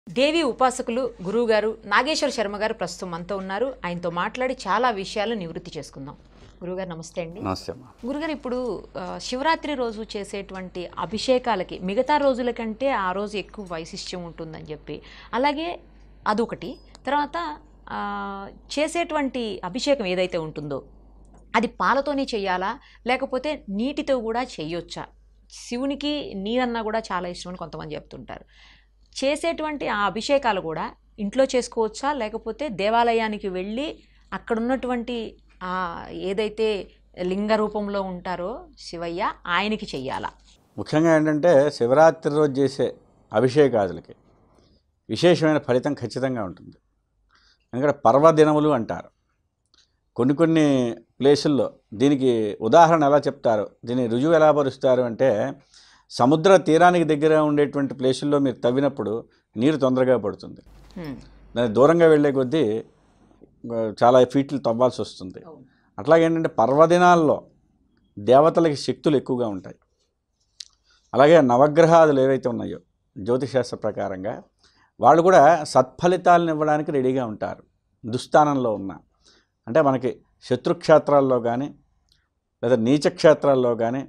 దేవి ఉపాసకులు గురువు గారు నాగేశ్వర శర్మ గారు ప్రస్తుతం మనతో ఉన్నారు ఆయనతో మాట్లాడి చాలా విషయాలు నివృత్తి చేసుకుందాం గురువుగారు నమస్తే అండి నమస్తే అమ్మా గురుగారు ఇప్పుడు ఆ, శివరాత్రి రోజు చేసేటువంటి అభిషేకాలకి మిగతా రోజుల కంటే ఆ రోజు ఎక్కువ వైశిష్ట్యం ఉంటుందని చెప్పి అలాగే అదొకటి తర్వాత ఆ, చేసేటువంటి అభిషేకం ఏదైతే ఉంటుందో అది పాలతోనే చేయాలా లేకపోతే నీటితో కూడా చేయొచ్చా శివునికి నీరన్నా కూడా చాలా ఇష్టం అని కొంతమంది చెప్తుంటారు చేసేటువంటి ఆ అభిషేకాలు కూడా ఇంట్లో చేసుకోవచ్చా లేకపోతే దేవాలయానికి వెళ్ళి అక్కడ ఉన్నటువంటి ఆ ఏదైతే లింగ రూపంలో ఉంటారో శివయ్య ఆయనకి చెయ్యాలా ముఖ్యంగా ఏంటంటే శివరాత్రి రోజు చేసే అభిషేకాదులకి విశేషమైన ఫలితం ఖచ్చితంగా ఉంటుంది ఎందుకంటే పర్వదినములు అంటారు కొన్ని కొన్ని ప్లేసుల్లో దీనికి ఉదాహరణ ఎలా చెప్తారు దీని రుజువు ఎలా పరుస్తారు అంటే సముద్ర తీరానికి దగ్గర ఉండేటువంటి ప్లేసుల్లో మీరు తవ్వినప్పుడు నీరు తొందరగా పడుతుంది హ్మ్. దాని దూరంగా వెళ్ళే కొద్దీ ఆ, చాలా ఫీట్లు తవ్వాల్సి వస్తుంది అట్లాగేంటంటే పర్వదినాల్లో దేవతలకి శక్తులు ఎక్కువగా ఉంటాయి అలాగే నవగ్రహాదులు ఏవైతే ఉన్నాయో జ్యోతిశాస్త్ర ప్రకారంగా వాళ్ళు కూడా సత్ఫలితాలను ఇవ్వడానికి రెడీగా ఉంటారు దుస్థానంలో ఉన్న అంటే మనకి శత్రుక్షేత్రాల్లో కానీ లేదా నీచ క్షేత్రాల్లో కానీ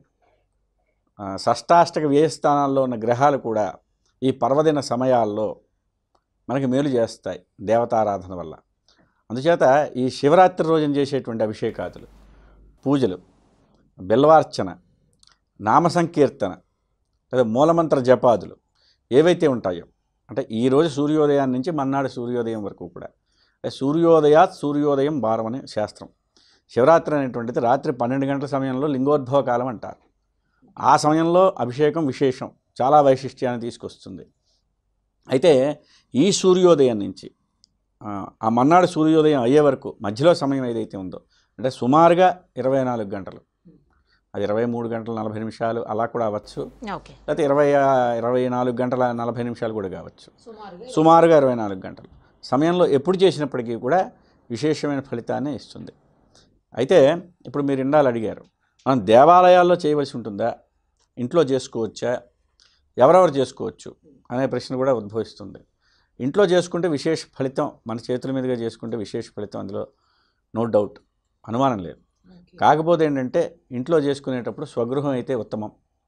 ఆ, షష్టాష్టక వ్యయ స్థానాల్లో ఉన్న గ్రహాలు కూడా ఈ పర్వదిన సమయాల్లో మనకి మేలు చేస్తాయి దేవతారాధన వల్ల అందుచేత ఈ శివరాత్రి రోజున చేసేటువంటి అభిషేకాదులు పూజలు బిల్వార్చన నామ సంకీర్తన లేదా మూలమంత్ర జపాదులు ఏవైతే ఉంటాయో అంటే ఈరోజు సూర్యోదయాన్ని నుంచి మన్నాడు సూర్యోదయం వరకు కూడా అంటే సూర్యోదయాత్ సూర్యోదయం భారం అనే శాస్త్రం శివరాత్రి అనేటువంటిది రాత్రి పన్నెండు గంటల సమయంలో లింగోద్భవ కాలం అంటారు ఆ సమయంలో అభిషేకం విశేషం చాలా వైశిష్ట్యాన్ని తీసుకొస్తుంది అయితే ఈ సూర్యోదయం నుంచి ఆ, ఆ మన్నాడు సూర్యోదయం అయ్యే వరకు మధ్యలో సమయం ఏదైతే ఉందో అంటే సుమారుగా ఇరవై నాలుగు గంటలు అది ఇరవై మూడు గంటల నలభై నిమిషాలు అలా కూడా అవ్వచ్చు ఓకే లేకపోతే ఇరవై ఇరవై నాలుగు గంటల నలభై నిమిషాలు కూడా కావచ్చు సుమారుగా ఇరవై నాలుగు గంటలు సమయంలో ఎప్పుడు చేసినప్పటికీ కూడా విశేషమైన ఫలితాన్ని ఇస్తుంది అయితే ఇప్పుడు మీరు ఇండాలు అడిగారు మనం దేవాలయాల్లో చేయవలసి ఉంటుందా ఇంట్లో చేసుకోవచ్చా ఎవరెవరు చేసుకోవచ్చు అనే ప్రశ్న కూడా ఉద్భవిస్తుంది ఇంట్లో చేసుకుంటే విశేష ఫలితం మన చేతుల మీదుగా చేసుకుంటే విశేష ఫలితం అందులో నో డౌట్ అనుమానం లేదు కాకపోతే ఏంటంటే ఇంట్లో చేసుకునేటప్పుడు స్వగృహం అయితే ఉత్తమం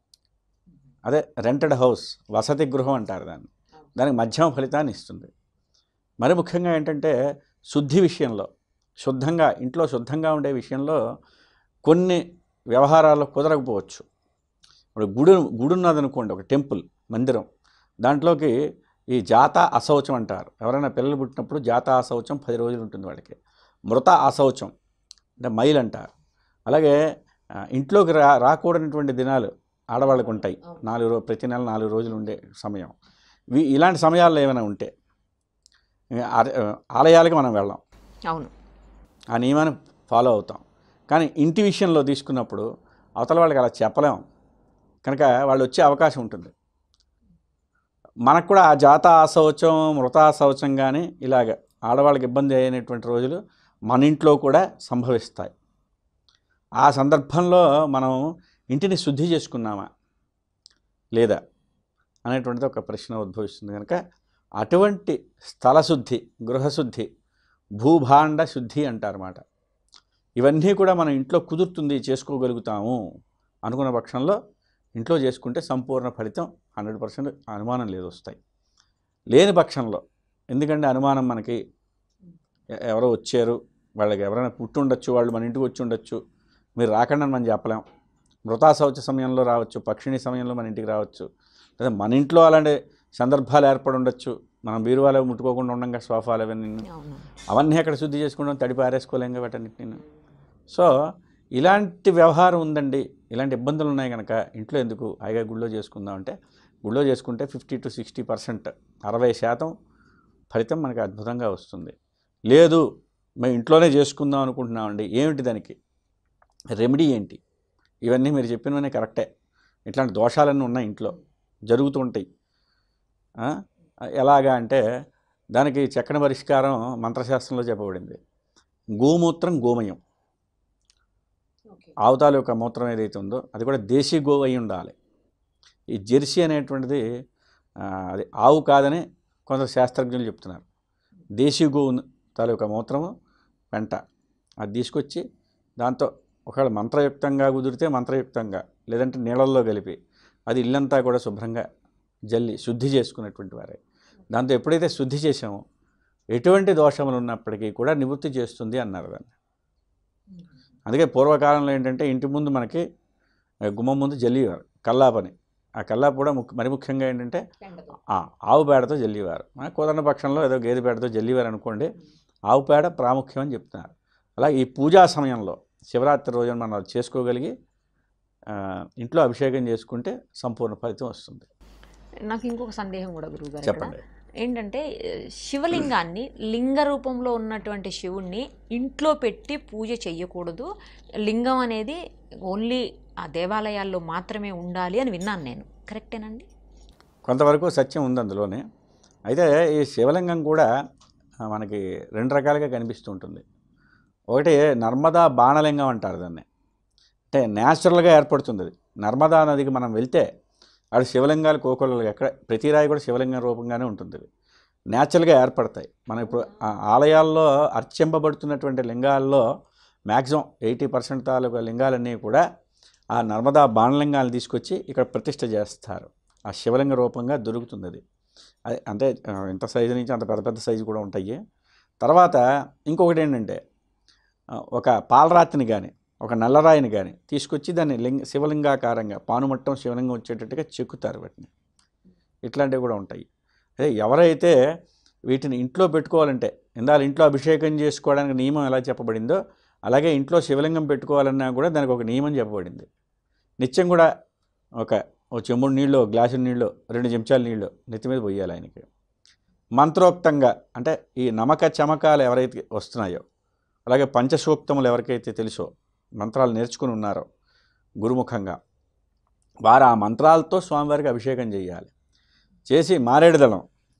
అదే రెంటెడ్ హౌస్ వసతి గృహం అంటారు దాన్ని దానికి మధ్యమ ఫలితాన్ని ఇస్తుంది మరి ముఖ్యంగా ఏంటంటే శుద్ధి విషయంలో శుద్ధంగా ఇంట్లో శుద్ధంగా ఉండే విషయంలో కొన్ని వ్యవహారాలు కుదరకపోవచ్చు ఇప్పుడు గుడి గుడి ఉన్నదనుకోండి ఒక టెంపుల్ మందిరం దాంట్లోకి ఈ జాత అశౌచం అంటారు ఎవరైనా పిల్లలు పుట్టినప్పుడు జాత అశౌచం పది రోజులు ఉంటుంది వాడికి మృత అశౌచం అంటే మైల్ అంటారు అలాగే ఆ, ఇంట్లోకి రా రాకూడనటువంటి దినాలు ఆడవాళ్ళకు ఉంటాయి నాలుగు రో ప్రతి నెల నాలుగు రోజులు ఉండే సమయం వీ- ఇలాంటి సమయాల్లో ఏమైనా ఉంటే ఆ- ఆ- ఆలయాలకి మనం వెళ్ళాం అవును ఆ నియమాన్ని ఫాలో అవుతాం కానీ ఇంటి విషయంలో తీసుకున్నప్పుడు అవతల వాళ్ళకి అలా చెప్పలేం కనుక వాళ్ళు వచ్చే అవకాశం ఉంటుంది మనకు కూడా ఆ జాత శౌచం మృత శౌచం కానీ ఇలాగ ఆడవాళ్ళకి ఇబ్బంది అయినటువంటి రోజులు మన ఇంట్లో కూడా సంభవిస్తాయి ఆ సందర్భంలో మనం ఇంటిని శుద్ధి చేసుకున్నామా లేదా అనేటువంటిది ఒక ప్రశ్న ఉద్భవిస్తుంది కనుక అటువంటి స్థలశుద్ధి గృహశుద్ధి భూభాండ శుద్ధి అంటారన్నమాట ఇవన్నీ కూడా మనం ఇంట్లో కుదురుతుంది చేసుకోగలుగుతాము అనుకున్న పక్షంలో ఇంట్లో చేసుకుంటే సంపూర్ణ ఫలితం హండ్రెడ్ పర్సెంట్ అనుమానం లేదు వస్తాయి లేని పక్షంలో ఎందుకంటే అనుమానం మనకి ఎ- ఎవరో వచ్చారు వాళ్ళకి ఎవరైనా పుట్టి ఉండొచ్చు వాళ్ళు మన ఇంటికి వచ్చి ఉండొచ్చు మీరు రాకండి అని మనం చెప్పలేం మృతా శౌచ సమయంలో రావచ్చు పక్షిణి సమయంలో మన ఇంటికి రావచ్చు లేదా మన ఇంట్లో అలాంటి సందర్భాలు ఏర్పడి ఉండొచ్చు మనం బీరువాలో ముట్టుకోకుండా ఉండంగా సోఫాలు అవన్నీ అవును అవన్నీ అక్కడ శుద్ధి చేసుకుంటాం తడి పారేసుకోలేం వాటన్నిటిని సో ఇలాంటి వ్యవహారం ఉందండి ఇలాంటి ఇబ్బందులు ఉన్నాయి కనుక ఇంట్లో ఎందుకు హాయిగా గుళ్ళో చేసుకుందాం అంటే గుళ్ళో చేసుకుంటే ఫిఫ్టీ టు సిక్స్టీ పర్సెంట్ అరవై శాతం ఫలితం మనకి అద్భుతంగా వస్తుంది లేదు మేము ఇంట్లోనే చేసుకుందాం అనుకుంటున్నామండి ఏమిటి దానికి రెమెడీ ఏంటి ఇవన్నీ మీరు చెప్పినవన్నీ కరెక్టే ఇట్లాంటి దోషాలన్నీ ఉన్నాయి ఇంట్లో జరుగుతుంటాయి ఆ? ఎలాగా అంటే దానికి చక్కని పరిష్కారం మంత్రశాస్త్రంలో చెప్పబడింది గోమూత్రం గోమయం ఆవుతాల యొక్క మూత్రం ఏదైతే ఉందో అది కూడా దేశీ గోవు అయి ఉండాలి ఈ జెర్సీ అనేటువంటిది ఆ, అది ఆవు కాదని కొంత శాస్త్రజ్ఞులు చెప్తున్నారు దేశీ గోవు తాలూకా మూత్రము వెంట అది తీసుకొచ్చి దాంతో ఒకవేళ మంత్రయుక్తంగా కుదిరితే మంత్రయుక్తంగా లేదంటే నీళ్ళల్లో కలిపి అది ఇల్లంతా కూడా శుభ్రంగా జల్లి శుద్ధి చేసుకున్నటువంటి వారే దాంతో ఎప్పుడైతే శుద్ధి చేసామో ఎటువంటి దోషములు ఉన్నప్పటికీ కూడా నివృత్తి చేస్తుంది అన్నారు దాన్ని అందుకే పూర్వకాలంలో ఏంటంటే ఇంటి ముందు మనకి ఆ, గుమ్మం ముందు జల్లివారు కల్లాపని ఆ కల్లాపు కూడా ముఖ్య మరి ముఖ్యంగా ఏంటంటే ఆ, ఆవు పేడతో జల్లివారు ఆ, కుదరని పక్షంలో ఏదో గేదె పేడతో జల్లివారు అనుకోండి ఆవు పేడ ప్రాముఖ్యం అని చెప్తున్నారు అలాగే ఈ పూజా సమయంలో శివరాత్రి రోజున మనం అది చేసుకోగలిగి ఆ, ఇంట్లో అభిషేకం చేసుకుంటే సంపూర్ణ ఫలితం వస్తుంది నాకు ఇంకొక సందేహం కూడా గురువుగారు ఇక్కడ. చెప్పండి ఏంటంటే ఆ, శివలింగాన్ని లింగ రూపంలో ఉన్నటువంటి శివుణ్ణి ఇంట్లో పెట్టి పూజ చెయ్యకూడదు లింగం అనేది ఓన్లీ ఆ దేవాలయాల్లో మాత్రమే ఉండాలి అని విన్నాను నేను కరెక్టేనండి కొంతవరకు సత్యం ఉంది అందులోనే అయితే ఈ శివలింగం కూడా ఆ, మనకి రెండు రకాలుగా కనిపిస్తూ ఉంటుంది ఒకటి నర్మదా బాణలింగం అంటారు దాన్ని అంటే న్యాచురల్గా ఏర్పడుతుంది అది నర్మదా నదికి మనం వెళ్తే అక్కడ శివలింగాలు కోకొల్లలు ఎక్కడ ప్రతి రాయి కూడా శివలింగం రూపంగానే ఉంటుంది అది న్యాచురల్గా ఏర్పడతాయి మనం ఇప్పుడు ఆ ఆలయాల్లో అర్చింపబడుతున్నటువంటి లింగాల్లో మ్యాక్సిమం ఎయిటీ పర్సెంట్ తాలూకా లింగాలన్నీ కూడా ఆ నర్మదా బాణలింగాలను తీసుకొచ్చి ఇక్కడ ప్రతిష్ఠ చేస్తారు ఆ శివలింగ రూపంగా దొరుకుతుంది అది అది అంటే ఆ, ఇంత సైజు నుంచి అంత పెద్ద పెద్ద సైజు కూడా ఉంటాయి తర్వాత ఇంకొకటి ఏంటంటే ఆ, ఒక పాలరాతిని కానీ ఒక నల్లరాయిని కానీ తీసుకొచ్చి దాన్ని లింగ శివలింగాకారంగా పానుమట్టం శివలింగం వచ్చేటట్టుగా చెక్కుతారు వాటిని ఇట్లాంటివి కూడా ఉంటాయి అదే ఎవరైతే వీటిని ఇంట్లో పెట్టుకోవాలంటే ఇందాక ఇంట్లో అభిషేకం చేసుకోవడానికి నియమం ఎలా చెప్పబడిందో అలాగే ఇంట్లో శివలింగం పెట్టుకోవాలన్నా కూడా దానికి ఒక నియమం చెప్పబడింది నిత్యం కూడా ఒక ఓ చెంబుడు నీళ్ళు ఓ గ్లాసు నీళ్ళు రెండు చెంచాల నీళ్ళు నెత్తి మీద పోయాలి ఆయనకి మంత్రోక్తంగా అంటే ఈ నమక చమకాలు ఎవరైతే వస్తున్నాయో అలాగే పంచసూక్తములు ఎవరికైతే తెలుసో మంత్రాలు నేర్చుకుని ఉన్నారో గురుముఖంగా వారు ఆ మంత్రాలతో స్వామివారికి అభిషేకం చేయాలి చేసి మారేడుదళం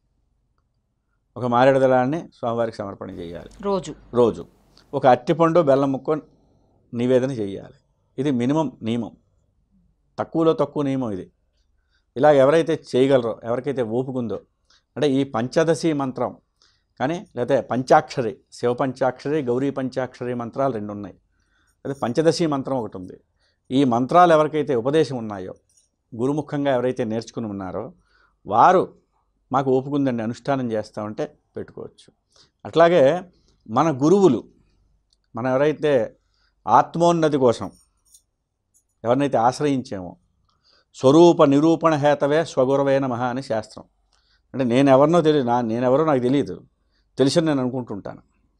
ఒక మారేడుదళాన్ని స్వామివారికి సమర్పణ చేయాలి రోజు రోజు ఒక అట్టిపండు బెల్లం ముక్క నివేదన చేయాలి ఇది మినిమం నియమం తక్కువలో తక్కువ నియమం ఇది ఇలా ఎవరైతే చేయగలరో ఎవరికైతే ఓపుకుందో అంటే ఈ పంచదశి మంత్రం కానీ లేకపోతే పంచాక్షరి శివ పంచాక్షరి గౌరీ పంచాక్షరి మంత్రాలు రెండు ఉన్నాయి అదే పంచదశి మంత్రం ఒకటి ఉంది ఈ మంత్రాలు ఎవరికైతే ఉపదేశం ఉన్నాయో గురుముఖంగా ఎవరైతే నేర్చుకుని ఉన్నారో వారు మాకు ఓపుకుందండి అనుష్ఠానం చేస్తామంటే పెట్టుకోవచ్చు అట్లాగే మన గురువులు మనం ఎవరైతే ఆత్మోన్నతి కోసం ఎవరినైతే ఆశ్రయించామో స్వరూప నిరూపణ హేతవే స్వగురవే నమః అని శాస్త్రం అంటే నేను ఎవరినో తెలియదు నా నేనెవరో నాకు తెలియదు తెలిసని నేను అనుకుంటుంటాను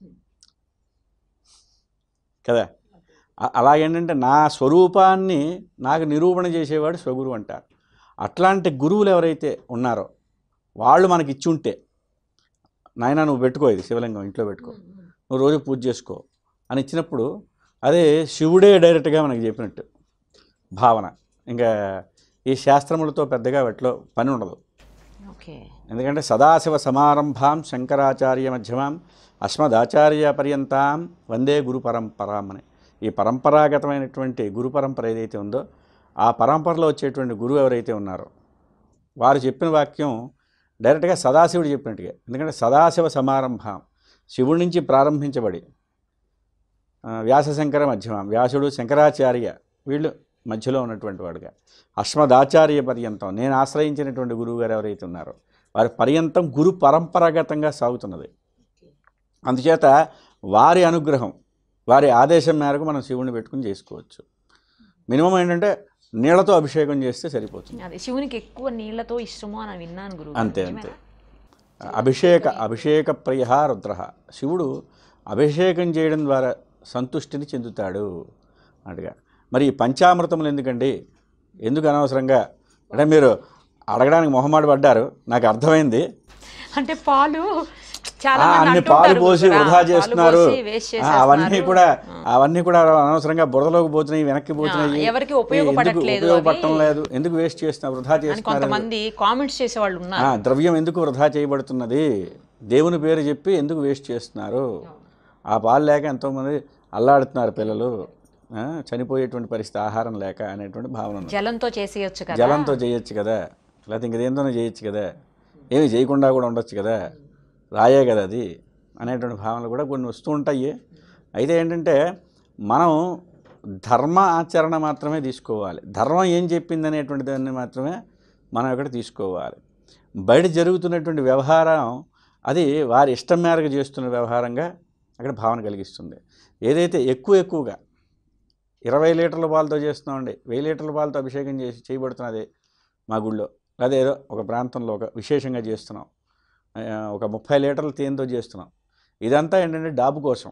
కదా అ- అలాగేంటంటే నా స్వరూపాన్ని నాకు నిరూపణ చేసేవాడు స్వగురువు అంటారు అట్లాంటి గురువులు ఎవరైతే ఉన్నారో వాళ్ళు మనకి ఇచ్చి ఉంటే నాయన నువ్వు పెట్టుకో ఇది శివలింగం ఇంట్లో పెట్టుకో నువ్వు రోజు పూజ చేసుకో అని ఇచ్చినప్పుడు అదే శివుడే డైరెక్ట్గా మనకి చెప్పినట్టు భావన ఇంకా ఈ శాస్త్రములతో పెద్దగా వాటిలో పని ఉండదు ఓకే ఎందుకంటే సదాశివ సమారంభాం శంకరాచార్య మధ్యమాం అస్మదాచార్య పర్యంతాం వందే గురు పరంపరాం అని ఈ పరంపరాగతమైనటువంటి గురు పరంపర ఏదైతే ఉందో ఆ పరంపరలో వచ్చేటువంటి గురువు ఎవరైతే ఉన్నారో వారు చెప్పిన వాక్యం డైరెక్ట్గా సదాశివుడు చెప్పినట్టుగా ఎందుకంటే సదాశివ సమారంభం శివుడి నుంచి ప్రారంభించబడి ఆ, వ్యాసశంకర మధ్యమం వ్యాసుడు శంకరాచార్య వీళ్ళు మధ్యలో ఉన్నటువంటి వాడుగా అస్మదాచార్య పర్యంతం నేను ఆశ్రయించినటువంటి గురువు గారు ఎవరైతే ఉన్నారో వారి పర్యంతం గురు పరంపరాగతంగా సాగుతున్నది అందుచేత వారి అనుగ్రహం వారి ఆదేశం మేరకు మనం శివుని పెట్టుకుని చేసుకోవచ్చు మినిమం ఏంటంటే నీళ్లతో అభిషేకం చేస్తే సరిపోతుంది అదే శివునికి ఎక్కువ నీళ్లతో ఇష్టము అని విన్నాను గురువు అంతే అంతే అభిషేక అభిషేక ప్రియ రుద్ర శివుడు అభిషేకం చేయడం ద్వారా సంతుష్టిని చెందుతాడు అన్నట్టుగా మరి ఈ పంచామృతములు ఎందుకండి ఎందుకు అనవసరంగా అంటే మీరు అడగడానికి మొహమాట పడ్డారు నాకు అర్థమైంది అంటే పాలు చాలా ఆ, మంది అన్ని అంటుంటారు పాలు పోసి గురువుగారు, వృధా పాలు చేస్తున్నారు పోసి waste ఆ, అవన్నీ చేసేస్తున్నారు. కూడా అవన్నీ కూడా అనవసరంగా బురదలోకి పోతున్నాయి వెనక్కి పోతున్నాయి ఆ, ఎవరికి ఏ, ఉపయోగపడట్లేదు ఎందుకు ఉపయోగపడటం అవి. లేదు ఎందుకు వేస్ట్ చేస్తున్నారు వృధా అని చేస్తున్నారు కొంతమంది కామెంట్స్ చేసే వాళ్ళు ఆ, ఉన్నారు ద్రవ్యం ఎందుకు వృధా చేయబడుతున్నది దేవుని పేరు చెప్పి ఎందుకు వేస్ట్ చేస్తున్నారు ఆ పాలు లేక ఎంతోమంది అల్లాడుతున్నారు పిల్లలు ఆ, చనిపోయేటువంటి పరిస్థితి ఆహారం లేక అనేటువంటి భావన ఉంది జలంతో చేసేయచ్చు కదా జలంతో చేయొచ్చు కదా లేకపోతే ఇంకేంతోనే చేయొచ్చు కదా ఏమి చేయకుండా కూడా ఉండొచ్చు కదా రాయే కదా అది అనేటువంటి భావనలు కూడా కొన్ని వస్తూ ఉంటాయి అయితే ఏంటంటే మనం ధర్మ ఆచరణ మాత్రమే తీసుకోవాలి ధర్మం ఏం చెప్పింది అనేటువంటి దాన్ని మాత్రమే మనం ఇక్కడ తీసుకోవాలి బయట జరుగుతున్నటువంటి వ్యవహారం అది వారి ఇష్టం మేరకు చేస్తున్న వ్యవహారంగా అక్కడ భావన కలిగిస్తుంది ఏదైతే ఎక్కువ ఎక్కువగా ఇరవై లీటర్ల పాలతో చేస్తున్నామండి వెయ్యి లీటర్ల పాలతో అభిషేకం చేసి చేయబడుతున్నది మా గుళ్ళో అదే ఏదో ఒక ప్రాంతంలో ఒక విశేషంగా చేస్తున్నాం ఆ, ఒక ముప్పై లీటర్ల తేనెతో చేస్తున్నాం ఇదంతా ఏంటంటే డాబు కోసం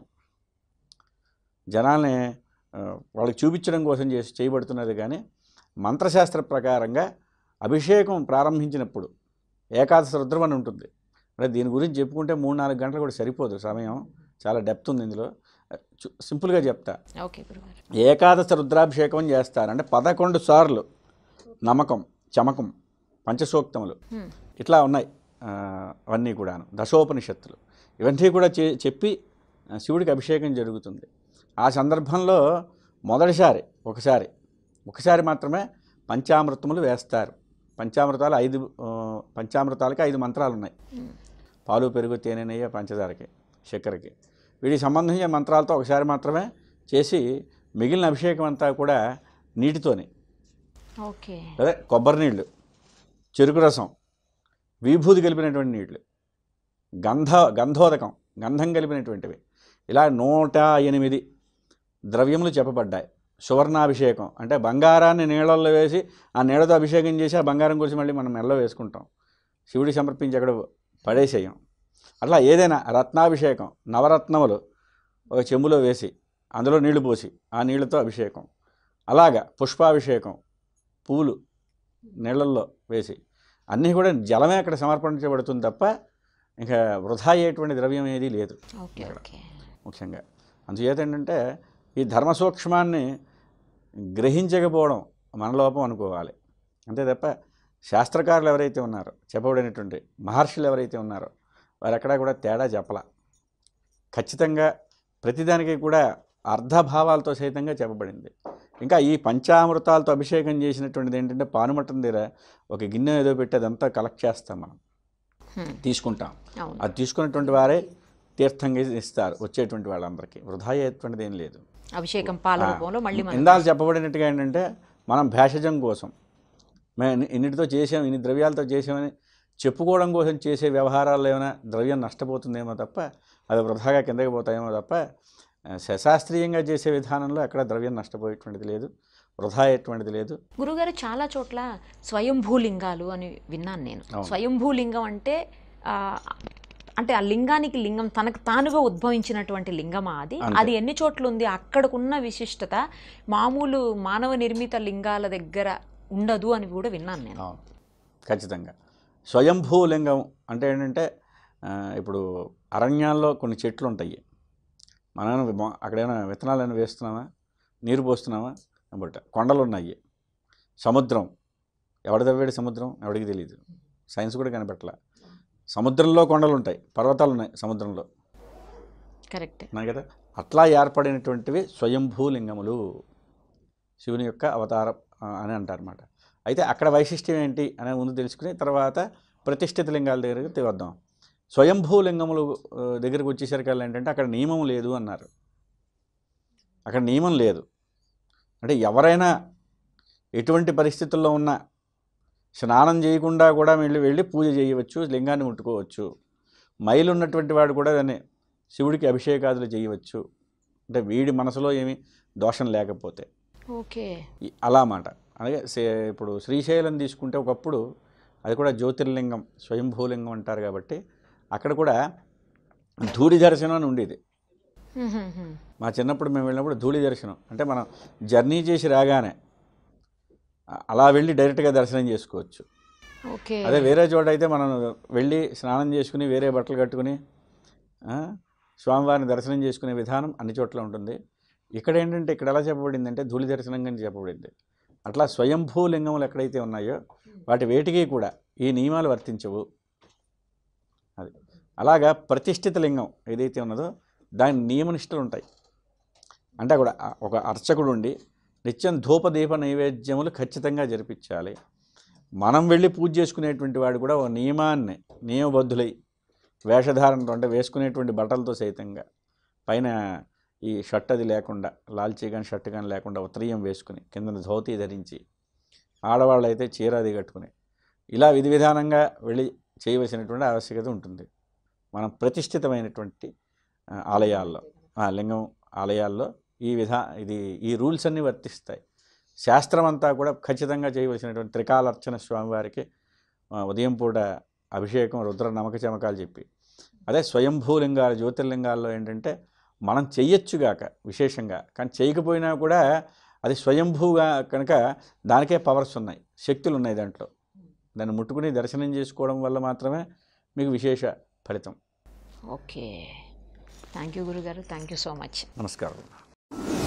జనాల్ని ఆ, వాళ్ళకి చూపించడం కోసం చేసి చేయబడుతున్నది కానీ మంత్రశాస్త్ర ప్రకారంగా అభిషేకం ప్రారంభించినప్పుడు ఏకాదశి రుద్రం అని ఉంటుంది అంటే దీని గురించి చెప్పుకుంటే మూడు నాలుగు గంటలు కూడా సరిపోదు సమయం చాలా డెప్త్ ఉంది ఇందులో చు- సింపుల్గా చెప్తా ఓకే గురుగారు ఏకాదశ రుద్రాభిషేకం చేస్తారు అంటే పదకొండు సార్లు నమ్మకం చమకం పంచసూక్తములు హ్మ్. ఇట్లా ఉన్నాయి ఆ, అవన్నీ కూడాను దశోపనిషత్తులు ఇవన్నీ కూడా చే చెప్పి ఆ, శివుడికి అభిషేకం జరుగుతుంది ఆ సందర్భంలో మొదటిసారి ఒకసారి ఒకసారి మాత్రమే పంచామృతములు వేస్తారు పంచామృతాలు ఐదు ఆ, పంచామృతాలకి ఐదు మంత్రాలు ఉన్నాయి హ్మ్. పాలు పెరుగు తేనె నెయ్యి పంచదారకి చక్కెరకి వీటికి సంబంధించిన మంత్రాలతో ఒకసారి మాత్రమే చేసి మిగిలిన అభిషేకం అంతా కూడా నీటితోనే ఓకే అదే కొబ్బరి నీళ్ళు చెరుకు రసం విభూతి కలిపినటువంటి నీళ్ళు గంధ గంధోదకం గంధం కలిపినటువంటివి ఇలా నూట ఎనిమిది ద్రవ్యములు చెప్పబడ్డాయి సువర్ణాభిషేకం అంటే బంగారాన్ని నీళ్ళల్లో వేసి ఆ నీళ్ళతో అభిషేకం చేసి ఆ బంగారం గురించి మళ్ళీ మనం మెల్ల వేసుకుంటాం శివుడికి సమర్పించి అక్కడ పడేసేయం అట్లా ఏదైనా రత్నాభిషేకం నవరత్నములు ఒక చెంబులో వేసి అందులో నీళ్లు పోసి ఆ నీళ్ళతో అభిషేకం అలాగా పుష్పాభిషేకం పూలు నీళ్ళల్లో వేసి అన్నీ కూడా జలమే అక్కడ సమర్పించబడుతుంది తప్ప ఇంకా వృధా అయ్యేటువంటి ద్రవ్యం ఏదీ లేదు ఓకే ఓకే ముఖ్యంగా అందుచేత ఏంటంటే ఈ ధర్మ సూక్ష్మాన్ని గ్రహించకపోవడం మన లోపం అనుకోవాలి అంతే తప్ప శాస్త్రకారులు ఎవరైతే ఉన్నారో చెప్పబడినటువంటి మహర్షులు ఎవరైతే ఉన్నారో వారు ఎక్కడా కూడా తేడా చెప్పల ఖచ్చితంగా ప్రతిదానికి కూడా అర్ధభావాలతో సహితంగా చెప్పబడింది ఇంకా ఈ పంచామృతాలతో అభిషేకం చేసినటువంటిది ఏంటంటే పానుమట్టం దగ్గర ఒక గిన్నె ఏదో పెట్టి అదంతా కలెక్ట్ చేస్తాం మనం హ్మ్. తీసుకుంటాం అవును అది తీసుకున్నటువంటి వారే తీర్థంగా ఇస్తారు వచ్చేటువంటి వాళ్ళందరికీ వృధా అయ్యేటువంటిది ఏం లేదు అభిషేకం పాల రూపంలో మళ్ళీ మనం ఇందాలు చెప్పబడినట్టుగా ఏంటంటే మనం భేషజం కోసం మేము ఇన్నిటితో చేసాం ఇన్ని ద్రవ్యాలతో చేసామని చెప్పుకోవడం కోసం చేసే వ్యవహారాల్లో ఏమైనా ద్రవ్యం నష్టపోతుందేమో తప్ప అవి వృధాగా కిందకి పోతాయేమో తప్ప ఆ, శశాస్త్రీయంగా చేసే విధానంలో ఎక్కడ ద్రవ్యం నష్టపోయేటువంటిది లేదు వృధా అయ్యేటువంటిది లేదు గురుగారు చాలా చోట్ల స్వయంభూలింగాలు అని విన్నాను నేను అవును. స్వయంభూలింగం అంటే ఆ, అంటే ఆ లింగానికి లింగం తనకు తానుగా ఉద్భవించినటువంటి లింగమా అది అంతే. అది ఎన్ని చోట్ల ఉంది అక్కడకున్న విశిష్టత మామూలు మానవ నిర్మిత లింగాల దగ్గర ఉండదు అని కూడా విన్నాను నేను అవును ఖచ్చితంగా స్వయంభూలింగం అంటే ఏంటంటే ఆ, ఇప్పుడు అరణ్యాల్లో కొన్ని చెట్లు ఉంటాయి మనం అక్కడేమైనా విత్తనాలు ఏమైనా వేస్తున్నామా నీరు పోస్తున్నామా బట్ కొండలు ఉన్నాయి సముద్రం ఎవడి తవ్వాడు సముద్రం ఎవడికి తెలియదు సైన్స్ కూడా కనిపెట్టలే సముద్రంలో కొండలు ఉంటాయి పర్వతాలు ఉన్నాయి సముద్రంలో కరెక్ట్ ఉన్నాయి కదా అట్లా ఏర్పడినటువంటివి స్వయంభూలింగములు శివుని యొక్క అవతారం ఆ, అని అంటారన్నమాట అయితే అక్కడ వైశిష్ట్యం ఏంటి అనే ముందు తెలుసుకుని తర్వాత ప్రతిష్ఠిత లింగాల దగ్గరికి వద్దాం స్వయంభూ లింగములు ఆ, దగ్గరికి వచ్చేసరికి ఏంటంటే అక్కడ నియమం లేదు అన్నారు అక్కడ నియమం లేదు అంటే ఎవరైనా ఎటువంటి పరిస్థితుల్లో ఉన్నా స్నానం చేయకుండా కూడా వెళ్ళి వెళ్ళి పూజ చేయవచ్చు లింగాన్ని ముట్టుకోవచ్చు మైలు ఉన్నటువంటి వాడు కూడా దాన్ని శివుడికి అభిషేకాదులు చేయవచ్చు అంటే వీడి మనసులో ఏమి దోషం లేకపోతే ఓకే ఈ- అలా మాట అలాగే సే- ఇప్పుడు శ్రీశైలం తీసుకుంటే ఒకప్పుడు అది కూడా జ్యోతిర్లింగం స్వయంభూలింగం అంటారు కాబట్టి అక్కడ కూడా ధూళి దర్శనం అని ఉండేది హ్మ్, హ్మ్, హ్మ్. మా చిన్నప్పుడు మేము వెళ్ళినప్పుడు ధూళి దర్శనం అంటే మనం జర్నీ చేసి రాగానే అ- అలా వెళ్ళి డైరెక్ట్గా దర్శనం చేసుకోవచ్చు ఓకే అదే వేరే చోట అయితే మనం వెళ్ళి స్నానం చేసుకుని వేరే బట్టలు కట్టుకుని ఆ, స్వామివారిని దర్శనం చేసుకునే విధానం అన్ని చోట్ల ఉంటుంది ఇక్కడ ఏంటంటే ఇక్కడ ఎలా చెప్పబడింది అంటే ధూళి దర్శనంగా చెప్పబడింది అట్లా స్వయంభూ లింగములు ఎక్కడైతే ఉన్నాయో వాటి వేటికి కూడా ఈ నియమాలు వర్తించవు అది అలాగా ప్రతిష్ఠిత లింగం ఏదైతే ఉన్నదో దాని నియమనిష్టలు ఉంటాయి అంటే కూడా ఒక అర్చకుడు ఉండి నిత్యం ధూపదీప నైవేద్యములు ఖచ్చితంగా జరిపించాలి మనం వెళ్ళి పూజ చేసుకునేటువంటి వాడు కూడా ఒక నియమాన్ని నియమబద్ధులై వేషధారణతో అంటే వేసుకునేటువంటి బట్టలతో సైతంగా పైన ఈ షర్ట్ అది లేకుండా లాల్చీ కానీ షర్ట్ కానీ లేకుండా ఉత్తరీయం వేసుకుని కింద ధోతీ ధరించి ఆడవాళ్ళు అయితే చీర అది కట్టుకుని ఇలా విధి విధానంగా వెళ్ళి చేయవలసినటువంటి ఆవశ్యకత ఉంటుంది మనం ప్రతిష్ఠితమైనటువంటి ఆ, ఆలయాల్లో ఆ, లింగం ఆలయాల్లో ఈ విధా ఇది ఈ రూల్స్ అన్నీ వర్తిస్తాయి శాస్త్రం అంతా కూడా ఖచ్చితంగా చేయవలసినటువంటి త్రికాలర్చన స్వామివారికి ఆ, ఉదయం పూట అభిషేకం రుద్ర నమక చమకాలు చెప్పి అదే స్వయంభూలింగాలు జ్యోతిర్లింగాల్లో ఏంటంటే మనం చెయ్యొచ్చుగాక విశేషంగా కానీ చేయకపోయినా కూడా అది స్వయంభూగా కనుక దానికే పవర్స్ ఉన్నాయి శక్తులు ఉన్నాయి దాంట్లో దాన్ని ముట్టుకుని దర్శనం చేసుకోవడం వల్ల మాత్రమే మీకు విశేష ఫలితం ఓకే థ్యాంక్ యూ గురుగారు థ్యాంక్ యూ సో మచ్ నమస్కారం